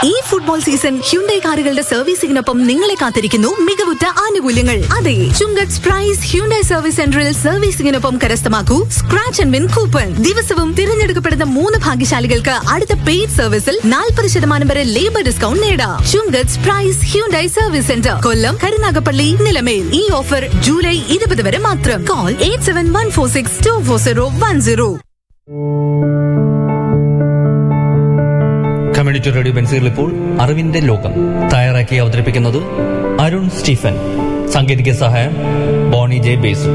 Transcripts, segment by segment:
ഈ football season Hyundai കാറുകളുടെ സർവീസിംഗിനൊപ്പം നിങ്ങളെ കാത്തിരിക്കുന്നു മികവുറ്റ ആനുകൂല്യങ്ങൾ അതെ ചുങ്കത്ത് പ്രൈസ് ഹ്യുണ്ടൈ സർവീസ് സെന്ററിൽ സർവീസിംഗിനൊപ്പം കരസ്ഥമാക്കൂ സ്ക്രാച്ച് ആൻഡ് വിൻ കൂപ്പൺ ദിവസവും തിരഞ്ഞെടുക്കപ്പെടുന്ന മൂന്ന് ഭാഗ്യശാലികൾക്ക് അടുത്ത പെയ്ഡ് സർവീസിൽ നാൽപ്പത് ശതമാനം വരെ ലേബർ ഡിസ്കൗണ്ട് നേടാം Chunkath Prize Hyundai service centre Kollam Karunagappally Nilamel ഈ ഓഫർ ജൂലൈ ഇരുപത് വരെ മാത്രം call eight seven one four six two four zero one zero community radio ബെൻസിൽ ഇപ്പോൾ അറിവിന്റെ ലോകം തയ്യാറാക്കി അവതരിപ്പിക്കുന്നത് അരുൺ സ്റ്റീഫൻ സാങ്കേതിക സഹായം ബോണി ജെ ബേസു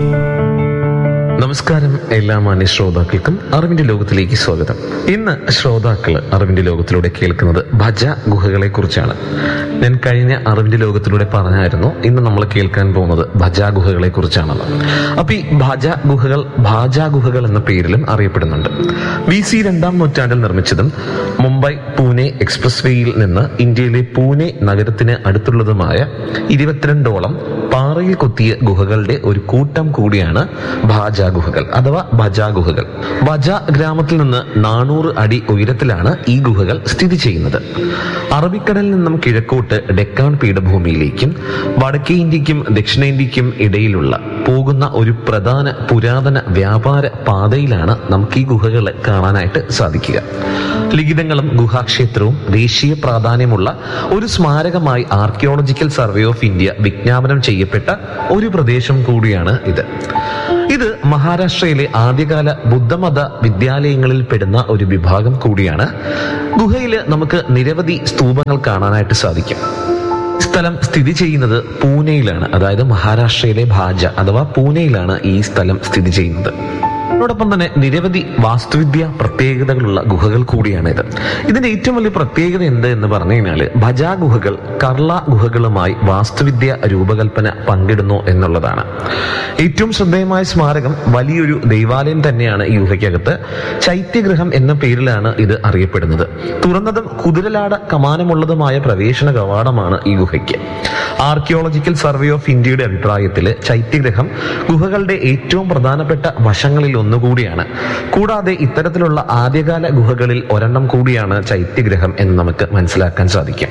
നമസ്കാരം എല്ലാ മാന്യ ശ്രോതാക്കൾക്കും അറിവിന്റെ ലോകത്തിലേക്ക് സ്വാഗതം ഇന്ന് ശ്രോതാക്കൾ അറിവിന്റെ ലോകത്തിലൂടെ കേൾക്കുന്നത് ഭജ ഗുഹകളെ കുറിച്ചാണ് ഞാൻ കഴിഞ്ഞ അറിവിന്റെ ലോകത്തിലൂടെ പറഞ്ഞായിരുന്നു ഇന്ന് നമ്മൾ കേൾക്കാൻ പോകുന്നത് ഭജ ഗുഹകളെ കുറിച്ചാണെന്ന് അപ്പൊ ഈ ഭജ ഗുഹകൾ ഭാജ ഗുഹകൾ എന്ന പേരിലും അറിയപ്പെടുന്നുണ്ട് ബി സി രണ്ടാം നൂറ്റാണ്ടിൽ നിർമ്മിച്ചതും മുംബൈ പൂനെ എക്സ്പ്രസ് വേയിൽ നിന്ന് ഇന്ത്യയിലെ പൂനെ നഗരത്തിന് അടുത്തുള്ളതുമായ ഇരുപത്തിരണ്ടോളം പാറയിൽ കൊത്തിയ ഗുഹകളുടെ ഒരു കൂട്ടം കൂടിയാണ് ഭാജ ഗുഹകൾ അഥവാ ഭജ ഗുഹകൾ ഭജ ഗ്രാമത്തിൽ നിന്ന് നാനൂറ് അടി ഉയരത്തിലാണ് ഈ ഗുഹകൾ സ്ഥിതി ചെയ്യുന്നത് അറബിക്കടലിൽ നിന്നും കിഴക്കോട്ട് ഡെക്കാൻ പീഠഭൂമിയിലേക്കും വടക്കേ ഇന്ത്യക്കും ദക്ഷിണേന്ത്യക്കും ഇടയിലുള്ള പോകുന്ന ഒരു പ്രധാന പുരാതന വ്യാപാര പാതയിലാണ് നമുക്ക് ഈ ഗുഹകൾ കാണാനായിട്ട് സാധിക്കുക ലിഖിതങ്ങളും ഗുഹാക്ഷേത്രവും ദേശീയ പ്രാധാന്യമുള്ള ഒരു സ്മാരകമായി ആർക്കിയോളജിക്കൽ സർവേ ഓഫ് ഇന്ത്യ വിജ്ഞാപനം ചെയ്യപ്പെട്ട ഒരു പ്രദേശം കൂടിയാണ് ഇത് ഇത് മഹാരാഷ്ട്രയിലെ ആദ്യകാല ബുദ്ധമത വിദ്യാലയങ്ങളിൽ പെടുന്ന ഒരു വിഭാഗം കൂടിയാണ് ഗുഹയിൽ നമുക്ക് നിരവധി സ്തൂപങ്ങൾ കാണാനായിട്ട് സാധിക്കും സ്ഥലം സ്ഥിതി ചെയ്യുന്നത് പൂനെയിലാണ് അതായത് മഹാരാഷ്ട്രയിലെ ഭാജ അഥവാ പൂനെയിലാണ് ഈ സ്ഥലം സ്ഥിതി ചെയ്യുന്നത് അതോടൊപ്പം തന്നെ നിരവധി വാസ്തുവിദ്യ പ്രത്യേകതകളുള്ള ഗുഹകൾ കൂടിയാണ് ഇത് ഇതിന്റെ ഏറ്റവും വലിയ പ്രത്യേകത എന്ത് എന്ന് പറഞ്ഞു കഴിഞ്ഞാൽ ഭജ ഗുഹകൾ കർള ഗുഹകളുമായി വാസ്തുവിദ്യ രൂപകൽപ്പന പങ്കിടുന്നു എന്നുള്ളതാണ് ഏറ്റവും ശ്രദ്ധേയമായ സ്മാരകം വലിയൊരു ദൈവാലയം തന്നെയാണ് ഈ ഗുഹയ്ക്കകത്ത് ചൈത്യഗൃഹം എന്ന പേരിലാണ് ഇത് അറിയപ്പെടുന്നത് തുറന്നതും കുതിരലാട കമാനമുള്ളതുമായ പ്രവേശന കവാടമാണ് ഈ ഗുഹയ്ക്ക് ആർക്കിയോളജിക്കൽ സർവേ ഓഫ് ഇന്ത്യയുടെ അഭിപ്രായത്തിൽ ചൈത്യഗ്രഹം ഗുഹകളുടെ ഏറ്റവും പ്രധാനപ്പെട്ട വശങ്ങളിൽ ഒന്നുകൂടിയാണ് കൂടാതെ ഇത്തരത്തിലുള്ള ആദ്യകാല ഗുഹകളിൽ ഒരെണ്ണം കൂടിയാണ് ചൈത്യഗ്രഹം എന്ന് നമുക്ക് മനസ്സിലാക്കാൻ സാധിക്കും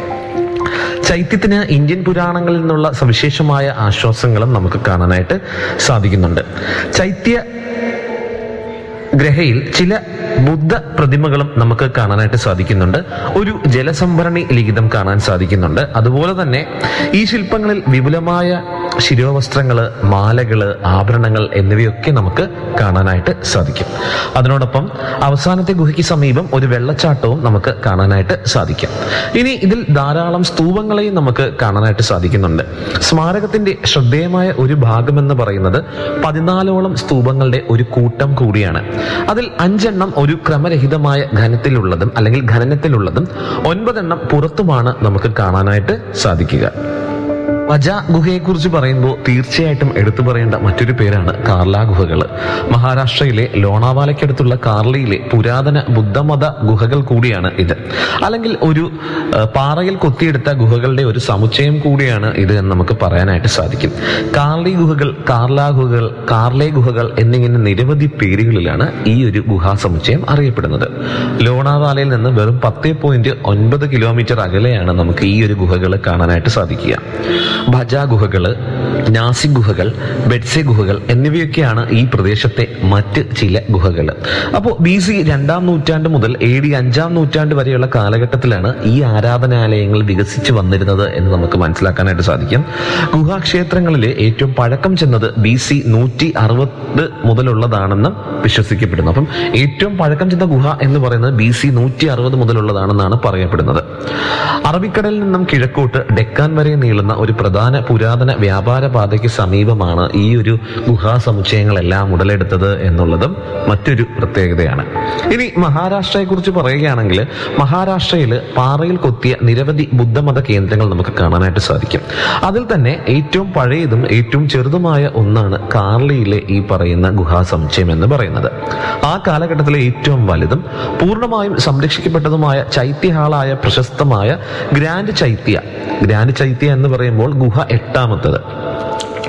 ചൈത്യത്തിന് ഇന്ത്യൻ പുരാണങ്ങളിൽ നിന്നുള്ള സവിശേഷമായ ആശ്വാസങ്ങളും നമുക്ക് കാണാനായിട്ട് സാധിക്കുന്നുണ്ട് ചൈത്യ ഗ്രഹയിൽ ചില ബുദ്ധ പ്രതിമകളും നമുക്ക് കാണാനായിട്ട് സാധിക്കുന്നുണ്ട് ഒരു ജലസംഭരണി ലിഖിതം കാണാൻ സാധിക്കുന്നുണ്ട് അതുപോലെ തന്നെ ഈ ശില്പങ്ങളിൽ വിപുലമായ ശിരോവസ്ത്രങ്ങള് മാലകള് ആഭരണങ്ങൾ എന്നിവയൊക്കെ നമുക്ക് കാണാനായിട്ട് സാധിക്കും അതിനോടൊപ്പം അവസാനത്തെ ഗുഹയ്ക്ക് സമീപം ഒരു വെള്ളച്ചാട്ടവും നമുക്ക് കാണാനായിട്ട് സാധിക്കും ഇനി ഇതിൽ ധാരാളം സ്തൂപങ്ങളെയും നമുക്ക് കാണാനായിട്ട് സാധിക്കുന്നുണ്ട് സ്മാരകത്തിന്റെ ശ്രദ്ധേയമായ ഒരു ഭാഗമെന്ന് പറയുന്നത് പതിനാലോളം സ്തൂപങ്ങളുടെ ഒരു കൂട്ടം കൂടിയാണ് അതിൽ അഞ്ചെണ്ണം ഒരു ക്രമരഹിതമായ ഘനത്തിലുള്ളതും അല്ലെങ്കിൽ ഖനനത്തിലുള്ളതും ഒൻപതെണ്ണം പുറത്തുമാണ് നമുക്ക് കാണാനായിട്ട് സാധിക്കുക വജ ഗുഹയെക്കുറിച്ച് പറയുമ്പോൾ തീർച്ചയായിട്ടും എടുത്തു പറയേണ്ട മറ്റൊരു പേരാണ് കാർല ഗുഹകൾ മഹാരാഷ്ട്രയിലെ ലോണാവാലയ്ക്കടുത്തുള്ള കാർലയിലെ പുരാതന ബുദ്ധമത ഗുഹകൾ കൂടിയാണ് ഇത് അല്ലെങ്കിൽ ഒരു ആ, പാറയിൽ കൊത്തിയെടുത്ത ഗുഹകളുടെ ഒരു സമുച്ചയം കൂടിയാണ് ഇത് എന്ന് നമുക്ക് പറയാനായിട്ട് സാധിക്കും കാർലി ഗുഹകൾ കാർല ഗുഹകൾ കാർലെ ഗുഹകൾ എന്നിങ്ങനെ നിരവധി പേരുകളിലാണ് ഈ ഒരു ഗുഹാ സമുച്ചയം അറിയപ്പെടുന്നത് ലോണാവാലയിൽ നിന്ന് വെറും പത്ത് പോയിന്റ് ഒൻപത് കിലോമീറ്റർ അകലെയാണ് നമുക്ക് ഈ ഒരു ഗുഹകൾ കാണാനായിട്ട് സാധിക്കുക ഭജ ഗുഹകള് നാസി ഗുഹകൾ ബെഡ്സെ ഗുഹകൾ എന്നിവയൊക്കെയാണ് ഈ പ്രദേശത്തെ മറ്റ് ചില ഗുഹകൾ അപ്പോൾ ബി സി രണ്ടാം നൂറ്റാണ്ട് മുതൽ എ ഡി അഞ്ചാം നൂറ്റാണ്ട് വരെയുള്ള കാലഘട്ടത്തിലാണ് ഈ ആരാധനാലയങ്ങൾ വികസിച്ചു വന്നിരുന്നത് എന്ന് നമുക്ക് മനസ്സിലാക്കാനായിട്ട് സാധിക്കും ഗുഹാക്ഷേത്രങ്ങളിലെ ഏറ്റവും പഴക്കം ചെന്നത് ബി സി നൂറ്റി അറുപത് മുതലുള്ളതാണെന്നും വിശ്വസിക്കപ്പെടുന്നു അപ്പം ഏറ്റവും പഴക്കം ചെന്ന ഗുഹ എന്ന് പറയുന്നത് ബി സി നൂറ്റി അറുപത് മുതലുള്ളതാണെന്നാണ് പറയപ്പെടുന്നത് അറബിക്കടലിൽ നിന്നും കിഴക്കോട്ട് ഡെക്കാൻ വരെ നീളുന്ന ഒരു പ്രധാന പുരാതന വ്യാപാര പാതയ്ക്ക് സമീപമാണ് ഈ ഒരു ഗുഹാ സമുച്ചയങ്ങളെല്ലാം ഉടലെടുത്തത് എന്നുള്ളതും മറ്റൊരു പ്രത്യേകതയാണ് ഇനി മഹാരാഷ്ട്രയെ കുറിച്ച് പറയുകയാണെങ്കിൽ മഹാരാഷ്ട്രയിൽ പാറയിൽ കൊത്തിയ നിരവധി ബുദ്ധമത കേന്ദ്രങ്ങൾ നമുക്ക് കാണാനായിട്ട് സാധിക്കും അതിൽ തന്നെ ഏറ്റവും പഴയതും ഏറ്റവും ചെറുതുമായ ഒന്നാണ് കാർലിയിലെ ഈ പറയുന്ന ഗുഹാ സമുച്ചയം എന്ന് പറയുന്നത് ആ കാലഘട്ടത്തിലെ ഏറ്റവും വലുതും പൂർണ്ണമായും സംരക്ഷിക്കപ്പെട്ടതുമായ ചൈത്യഹാളായ പ്രശസ്തമായ ഗ്രാൻഡ് ചൈത്യ ഗ്രാൻഡ് ചൈത്യ എന്ന് പറയുമ്പോൾ ഗുഹ എട്ടാമത്തത്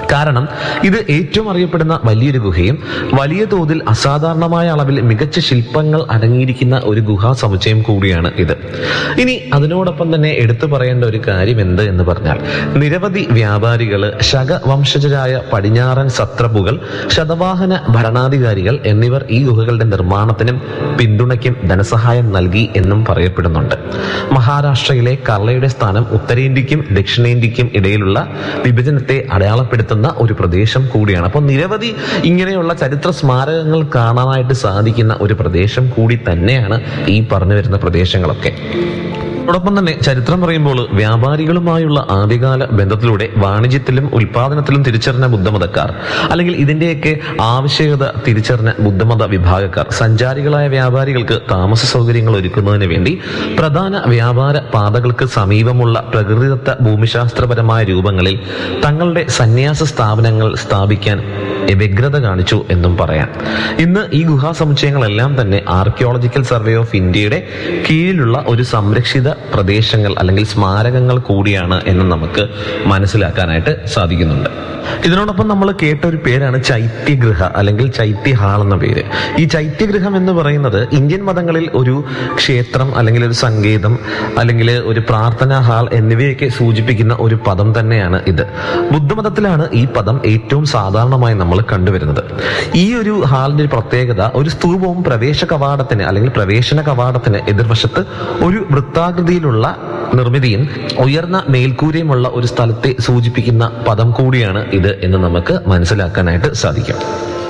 കാരണം ഇത് ഏറ്റവും അറിയപ്പെടുന്ന വലിയൊരു ഗുഹയും വലിയ തോതിൽ അസാധാരണമായ അളവിൽ മികച്ച ശില്പങ്ങൾ അടങ്ങിയിരിക്കുന്ന ഒരു ഗുഹാ സമുച്ചയം കൂടിയാണ് ഇത് ഇനി അതിനോടൊപ്പം തന്നെ എടുത്തു പറയേണ്ട ഒരു കാര്യം എന്ത് എന്ന് പറഞ്ഞാൽ നിരവധി വ്യാപാരികള് ശകവംശജരായ പടിഞ്ഞാറൻ സത്രപുകൾ ശതവാഹന ഭരണാധികാരികൾ എന്നിവർ ഈ ഗുഹകളുടെ നിർമ്മാണത്തിനും പിന്തുണയ്ക്കും ധനസഹായം നൽകി എന്നും പറയപ്പെടുന്നുണ്ട് മഹാരാഷ്ട്രയിലെ കർളയുടെ സ്ഥാനം ഉത്തരേന്ത്യക്കും ദക്ഷിണേന്ത്യക്കും ഇടയിലുള്ള വിഭജനത്തെ അടയാളപ്പെടുത്തുന്ന ഒരു പ്രദേശം കൂടിയാണ് അപ്പോൾ നിരവധി ഇങ്ങനെയുള്ള ചരിത്ര സ്മാരകങ്ങൾ കാണാനായിട്ട് സാധിക്കുന്ന ഒരു പ്രദേശം കൂടി തന്നെയാണ് ഈ പറഞ്ഞു വരുന്ന പ്രദേശങ്ങളൊക്കെ അതോടൊപ്പം തന്നെ ചരിത്രം പറയുമ്പോൾ വ്യാപാരികളുമായുള്ള ആദ്യകാല ബന്ധത്തിലൂടെ വാണിജ്യത്തിലും ഉൽപാദനത്തിലും തിരിച്ചറിഞ്ഞ ബുദ്ധമതക്കാർ അല്ലെങ്കിൽ ഇതിന്റെയൊക്കെ ആവശ്യകത തിരിച്ചറിഞ്ഞ ബുദ്ധമത വിഭാഗക്കാർ സഞ്ചാരികളായ വ്യാപാരികൾക്ക് താമസ സൗകര്യങ്ങൾ ഒരുക്കുന്നതിന് വേണ്ടി പ്രധാന വ്യാപാര പാതകൾക്ക് സമീപമുള്ള പ്രകൃതിദത്ത ഭൂമിശാസ്ത്രപരമായ രൂപങ്ങളിൽ തങ്ങളുടെ സന്യാസ സ്ഥാപനങ്ങൾ സ്ഥാപിക്കാൻ വ്യഗ്രത കാണിച്ചു എന്നും പറയാം ഇന്ന് ഈ ഗുഹാ സമുച്ചയങ്ങളെല്ലാം തന്നെ ആർക്കിയോളജിക്കൽ സർവേ ഓഫ് ഇന്ത്യയുടെ കീഴിലുള്ള ഒരു സംരക്ഷിത പ്രദേശങ്ങൾ അല്ലെങ്കിൽ സ്മാരകങ്ങൾ കൂടിയാണ് എന്ന് നമുക്ക് മനസ്സിലാക്കാനായിട്ട് സാധിക്കുന്നുണ്ട് ഇതിനോടൊപ്പം നമ്മൾ കേട്ട ഒരു പേരാണ് ചൈത്യഗൃഹ അല്ലെങ്കിൽ ചൈത്യ ഹാൾ എന്ന പേര് ഈ ചൈത്യഗൃഹം എന്ന് പറയുന്നത് ഇന്ത്യൻ മതങ്ങളിൽ ഒരു ക്ഷേത്രം അല്ലെങ്കിൽ ഒരു സങ്കേതം അല്ലെങ്കിൽ ഒരു പ്രാർത്ഥനാ ഹാൾ എന്നിവയൊക്കെ സൂചിപ്പിക്കുന്ന ഒരു പദം തന്നെയാണ് ഇത് ബുദ്ധമതത്തിലാണ് ഈ പദം ഏറ്റവും സാധാരണമായി നമ്മൾ കണ്ടുവരുന്നത് ഈ ഒരു ഹാളിന്റെ ഒരു പ്രത്യേകത ഒരു സ്തൂപവും പ്രവേശ കവാടത്തിന് അല്ലെങ്കിൽ പ്രവേശന കവാടത്തിന് എതിർവശത്ത് ഒരു വൃത്താകൃതിയിലുള്ള നിർമ്മിതിയും ഉയർന്ന മേൽക്കൂരയുമുള്ള ഒരു സ്ഥലത്തെ സൂചിപ്പിക്കുന്ന പദം കൂടിയാണ് ഇത് എന്ന് നമുക്ക് മനസ്സിലാക്കാനായിട്ട് സാധിക്കും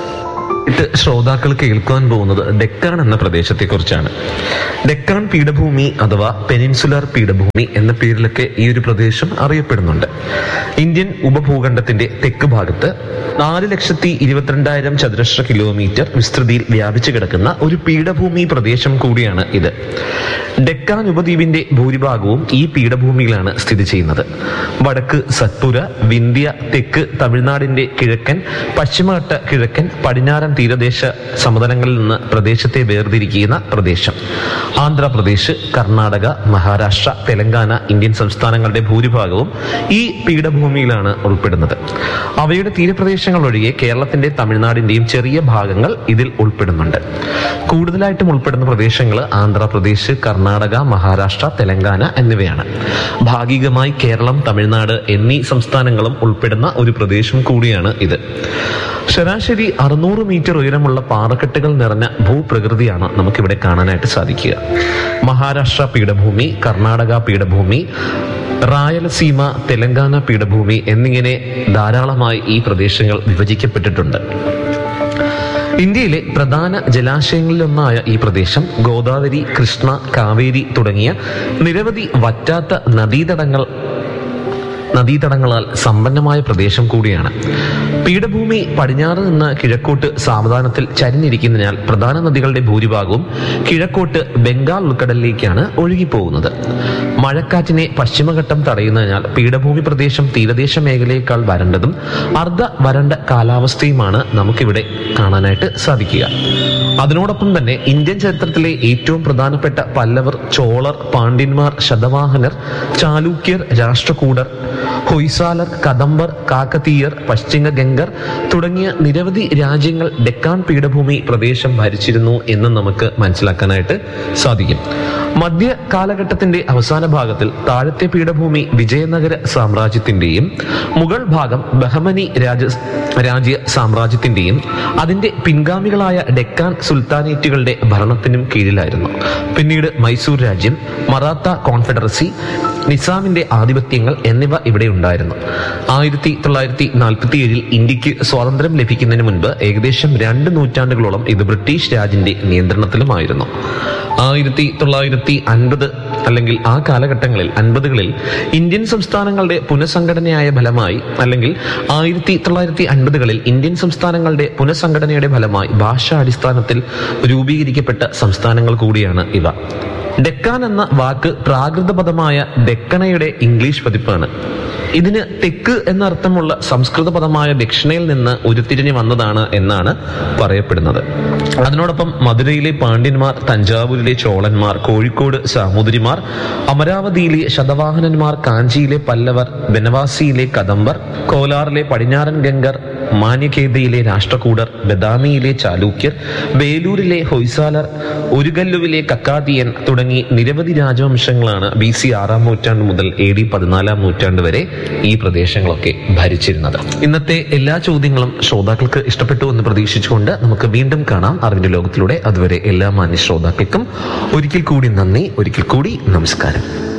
ഇത് ശ്രോതാക്കൾ കേൾക്കുവാൻ പോകുന്നത് ഡെക്കാൺ എന്ന പ്രദേശത്തെ കുറിച്ചാണ് ഡെക്കാൺ പീഠഭൂമി അഥവാ പെനിൻസുലർ പീഠഭൂമി എന്ന പേരിലൊക്കെ ഈ ഒരു പ്രദേശം അറിയപ്പെടുന്നുണ്ട് ഇന്ത്യൻ ഉപഭൂഖണ്ഡത്തിന്റെ തെക്ക് ഭാഗത്ത് നാല് ലക്ഷത്തി ഇരുപത്തിരണ്ടായിരം ചതുരശ്ര കിലോമീറ്റർ വിസ്തൃതിയിൽ വ്യാപിച്ചു കിടക്കുന്ന ഒരു പീഠഭൂമി പ്രദേശം കൂടിയാണ് ഇത് ഡെക്കാൻ ഉപദ്വീപിന്റെ ഭൂരിഭാഗവും ഈ പീഠഭൂമിയിലാണ് സ്ഥിതി ചെയ്യുന്നത് വടക്ക് സത്പുര വിന്ധ്യ തെക്ക് തമിഴ്നാടിന്റെ കിഴക്കൻ പശ്ചിമഘട്ട കിഴക്കൻ പടിഞ്ഞാറൻ തീരദേശ സമതലങ്ങളിൽ നിന്ന് പ്രദേശത്തെ വേർതിരിക്കുന്ന പ്രദേശം ആന്ധ്രാപ്രദേശ് കർണാടക മഹാരാഷ്ട്ര തെലങ്കാന ഇന്ത്യൻ സംസ്ഥാനങ്ങളുടെ ഭൂരിഭാഗവും ഈ പീഠഭൂമിയിലാണ് ഉൾപ്പെടുന്നത് അവയുടെ തീരപ്രദേശങ്ങൾ ഒഴികെ കേരളത്തിന്റെ തമിഴ്നാടിന്റെയും ചെറിയ ഭാഗങ്ങൾ ഇതിൽ ഉൾപ്പെടുന്നുണ്ട് കൂടുതലായിട്ടും ഉൾപ്പെടുന്ന പ്രദേശങ്ങൾ ആന്ധ്രാപ്രദേശ് കർണാടക മഹാരാഷ്ട്ര തെലങ്കാന എന്നിവയാണ് ഭാഗികമായി കേരളം തമിഴ്നാട് എന്നീ സംസ്ഥാനങ്ങളും ഉൾപ്പെടുന്ന ഒരു പ്രദേശം കൂടിയാണ് ഇത് ശരാശരി അറുന്നൂറ് മീറ്റർ ഉയരമുള്ള പാറക്കെട്ടുകൾ നിറഞ്ഞ ഭൂപ്രകൃതിയാണ് നമുക്കിവിടെ കാണാനായിട്ട് സാധിക്കുക മഹാരാഷ്ട്ര പീഠഭൂമി കർണാടക പീഠഭൂമി റായലസീമ തെലങ്കാന പീഠഭൂമി എന്നിങ്ങനെ ധാരാളമായി ഈ പ്രദേശങ്ങൾ വിഭജിക്കപ്പെട്ടിട്ടുണ്ട് ഇന്ത്യയിലെ പ്രധാന ജലാശയങ്ങളിലൊന്നായ ഈ പ്രദേശം ഗോദാവരി കൃഷ്ണ കാവേരി തുടങ്ങിയ നിരവധി വറ്റാത്ത നദീതടങ്ങൾ നദീതടങ്ങളാൽ സമ്പന്നമായ പ്രദേശം കൂടിയാണ് പീഠഭൂമി പടിഞ്ഞാറ് നിന്ന് കിഴക്കോട്ട് സാവധാനത്തിൽ ചരിഞ്ഞിരിക്കുന്നതിനാൽ പ്രധാന നദികളുടെ ഭൂരിഭാഗവും കിഴക്കോട്ട് ബംഗാൾ ഉൾക്കടലിലേക്കാണ് ഒഴുകിപ്പോകുന്നത് മഴക്കാറ്റിനെ പശ്ചിമഘട്ടം തടയുന്നതിനാൽ പീഠഭൂമി പ്രദേശം തീരദേശ മേഖലയേക്കാൾ വരണ്ടതും അർദ്ധ വരണ്ട കാലാവസ്ഥയുമാണ് നമുക്കിവിടെ കാണാനായിട്ട് സാധിക്കുക അതിനോടൊപ്പം തന്നെ ഇന്ത്യൻ ചരിത്രത്തിലെ ഏറ്റവും പ്രധാനപ്പെട്ട പല്ലവർ ചോളർ പാണ്ഡ്യന്മാർ ശതവാഹനർ ചാലൂക്യർ രാഷ്ട്രകൂടർ ഹൊയ്സാലർ കദംബർ കാക്കതീയർ പശ്ചിമ ഗംഗർ തുടങ്ങിയ നിരവധി രാജ്യങ്ങൾ ഡെക്കാൻ പീഠഭൂമി പ്രദേശം ഭരിച്ചിരുന്നു എന്ന് നമുക്ക് മനസ്സിലാക്കാനായിട്ട് സാധിക്കും മധ്യ കാലഘട്ടത്തിന്റെ അവസാന ഭാഗത്തിൽ താഴത്തെ പീഠഭൂമി വിജയനഗര സാമ്രാജ്യത്തിന്റെയും മുഗൾ ഭാഗം ബഹമനി രാജ രാജ്യ സാമ്രാജ്യത്തിന്റെയും അതിന്റെ പിൻഗാമികളായ ഡെക്കാൻ സുൽത്താനേറ്റുകളുടെ ഭരണത്തിനും കീഴിലായിരുന്നു പിന്നീട് മൈസൂർ രാജ്യം മറാത്ത കോൺഫെഡറസി നിസാമിന്റെ ആധിപത്യങ്ങൾ എന്നിവ ഇവിടെ ഉണ്ടായിരുന്നു ആയിരത്തി തൊള്ളായിരത്തി നാൽപ്പത്തി ഏഴിൽ ഇന്ത്യക്ക് സ്വാതന്ത്ര്യം ലഭിക്കുന്നതിന് മുൻപ് ഏകദേശം രണ്ട് നൂറ്റാണ്ടുകളോളം ഇത് ബ്രിട്ടീഷ് രാജിന്റെ നിയന്ത്രണത്തിലുമായിരുന്നു ആയിരത്തി തൊള്ളായിരത്തി അൻപത് അല്ലെങ്കിൽ ആ കാലഘട്ടങ്ങളിൽ അൻപതുകളിൽ ഇന്ത്യൻ സംസ്ഥാനങ്ങളുടെ പുനഃസംഘടനയായ ഫലമായി അല്ലെങ്കിൽ ആയിരത്തി തൊള്ളായിരത്തി അൻപതുകളിൽ ഇന്ത്യൻ സംസ്ഥാനങ്ങളുടെ പുനഃസംഘടനയുടെ ഫലമായി ഭാഷാ അടിസ്ഥാനത്തിൽ രൂപീകരിക്കപ്പെട്ട സംസ്ഥാനങ്ങൾ കൂടിയാണ് ഇവ ഡെക്കാൻ എന്ന വാക്ക് പ്രാകൃത പദമായ ഡെക്കണയുടെ ഇംഗ്ലീഷ് പതിപ്പാണ് ഇതിന് തെക്ക് എന്നർത്ഥമുള്ള സംസ്കൃത പദമായ ദക്ഷിണയിൽ നിന്ന് ഉരുത്തിരിഞ്ഞു വന്നതാണ് എന്നാണ് പറയപ്പെടുന്നത് അതിനോടൊപ്പം മധുരയിലെ പാണ്ഡ്യന്മാർ തഞ്ചാവൂരിലെ ചോളന്മാർ കോഴിക്കോട് സാമൂതിരിമാർ അമരാവതിയിലെ ശതവാഹനന്മാർ കാഞ്ചിയിലെ പല്ലവർ ബനവാസിയിലെ കദംബർ കോലാറിലെ പടിഞ്ഞാറൻ ഗംഗർ മാന്യഖേദയിലെ രാഷ്ട്രകൂടർ ബദാമിയിലെ ചാലൂക്യർ വേലൂരിലെ ഹൊയ്സാലർ ഉരുകല്ലുവിലെ കക്കാതിയൻ തുടങ്ങി നിരവധി രാജവംശങ്ങളാണ് ബി സി ആറാം നൂറ്റാണ്ട് മുതൽ എ ഡി പതിനാലാം നൂറ്റാണ്ട് വരെ ഈ പ്രദേശങ്ങളൊക്കെ ഭരിച്ചിരുന്നത് ഇന്നത്തെ എല്ലാ ചോദ്യങ്ങളും ശ്രോതാക്കൾക്ക് ഇഷ്ടപ്പെട്ടു എന്ന് പ്രതീക്ഷിച്ചുകൊണ്ട് നമുക്ക് വീണ്ടും കാണാം അറിവിന്റെ ലോകത്തിലൂടെ അതുവരെ എല്ലാ മാന്യ ശ്രോതാക്കൾക്കും ഒരിക്കൽ കൂടി നന്ദി ഒരിക്കൽ കൂടി നമസ്കാരം